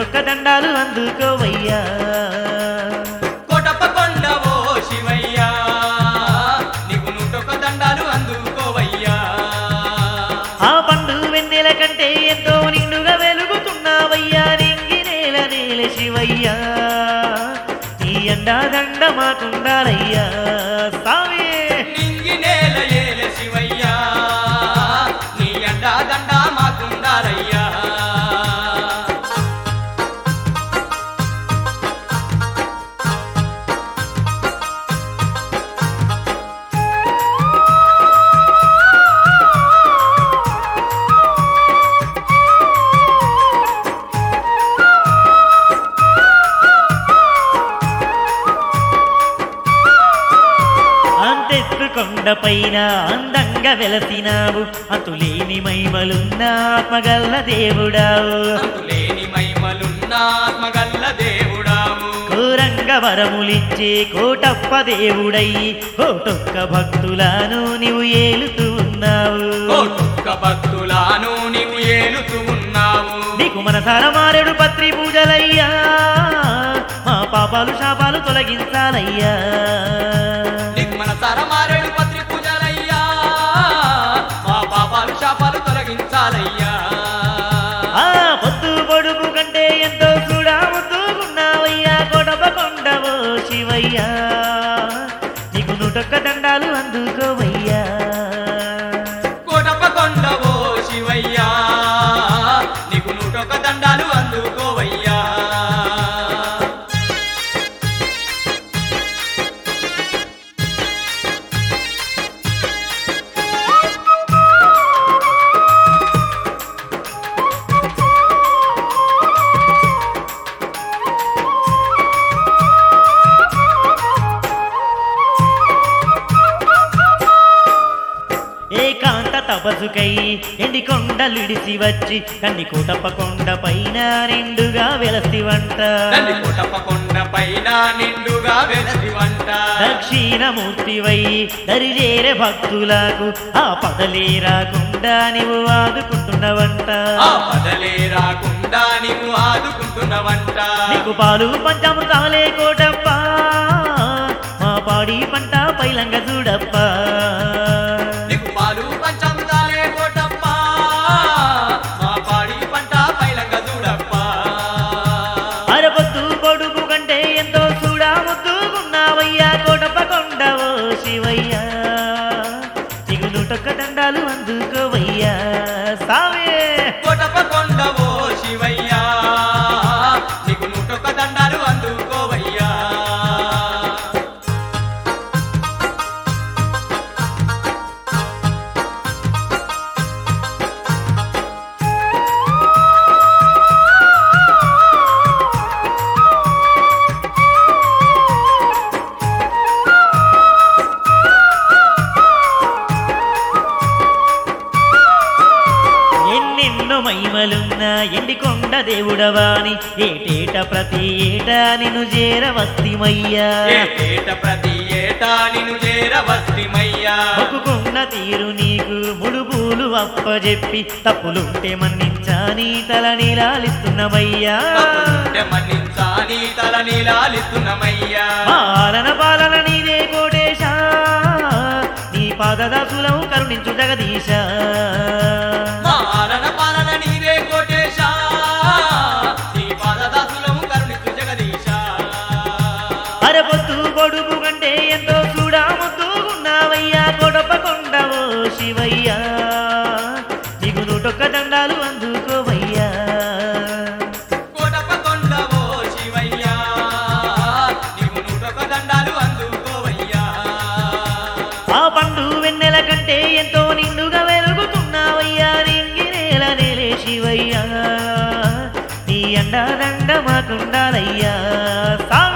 నూటొక్క దండాలు అందుకోవయ్యా కోటప్ప కొండవో శివయ్యా నీకు నూటొక్క దండాలు అందుకోవయ్యా ఆ పండు వెన్నెల కంటే ఎంతో నిండుగా వెలుగుతున్నావయ్యా నింగి నేల నేల శివయ్యా ఈ అండా దండ మాకుండాలయ్యా సామే నింగి నేల ఏల శివయ్యా నీ అండా దండ మాకుండాలయ్యా అంతెత్తు కొండపైన అందంగా వెలసినావు అంతులేని మైమలున్న ఆత్మగల్ల దేవుడావు అంతులేని మహిమలున్న ఆత్మగల్ల దేవుడాము ఘోరంగ వరములిచ్చే కోటప్ప దేవుడై కోటొక్క భక్తులను నీవు ఏలుతూ ఉన్నావు కోటొక్క భక్తులాను నీవు ఏలుతూ ఉన్నావు నీకు మనసార మారెడు పత్రి పూజలయ్యా మా పాపాలు శాపాలు తొలగించాలయ్యా నీకు మన తరమారేడు పత్రి పూజలయ్యా మా పాపాలు శాపాలు తొలగించాలయ్యా ఆ పొద్దు పొడుపు కంటే ఎంతో కూడా ముద్దుకున్నావయ్యా కొడప కొండవో శివయ్యా నీకు నూటొక్క దండాలు అందుకోవయ్యా కోటప్ప కొండవో శివయ్యా నీకు నూటొక్క దండాలు అందుకోవయ్యా ఏకాంత తపసుకై ఎండి కొండలిడిసి వచ్చి కండి కోటప్ప కొండ పైన నిండుగా వెలసి వంట తల్లి కోటప్ప కొండ పైన నిండుగా వెలసి వంట దక్షిణమూర్తివై దరిజేరే భక్తులకు ఆ పదలే రాకుండా నీవు ఆదుకుంటున్నవంట ఆ పదలే రాకుండా నీవు ఆదుకుంటున్నవంట నీకు పాలు పంచామృతాలే కోటప్ప మా పాడి పంట పైలంగ చూడప్ప నీకు పాలు పంచముదాలే కోటప్ప మా పాడి పంట పైలంగ చూడప్ప అరపొద్దు పొడుపు కంటే ఎంతో చూడా ముద్దుకున్నావయ్యా కోటప్ప కొండవో శివయ్యా నీకు నూటొక్క దండాలు అందుకోవయ్యా సామే కోటప్ప కొండవో శివయ్యా నీకు నూటొక్క దండాలు అందుకోవయ్యా ఎన్నెన్నో మహిమలున్నా ఎండి కొండ దేవుడవాని ఏటేట ప్రతి ఏటా నిన్ను చేరవస్తిమయ్యా ఏటేట ప్రతి ఏటా నిన్ను చేరవస్తిమయ్యా మొక్కుకున్న తీరు నీకు ముడుపులు అప్పజెప్పి తప్పులుంటే మన్నించాని తల నీలాలిస్తున్నమయ్యా తప్పులుంటే మన్నించాని తల నీలాలిస్తున్నమయ్యా పాలన పాలన నీదే కోటేశా నీ పాదదాసులం కరుణించు జగదీశ పాలన పాలన నీవే కోటేశా నీ పాదదాసులము కరుణించు జగదీశ అరపొద్దు పొడుపు కంటే ఎంతో చూడా ముద్దుకున్నావయ్యా కొడప కొండవో శివయ్యా నీకు నూటొక్క దండాలు అందుకోవయ్యా కోటప్ప కొండవో శివయ్యా నీవు నూటొక్క దండాలు అందుకోవయ్యా ఆ పండు వెన్నెల కంటే ఎంతో నిండుగా వెలుగుతున్నావయ్యా నింగి నేల నేలే శివయ్యా నీ అండా దండ మాకుండాలయ్యా సామి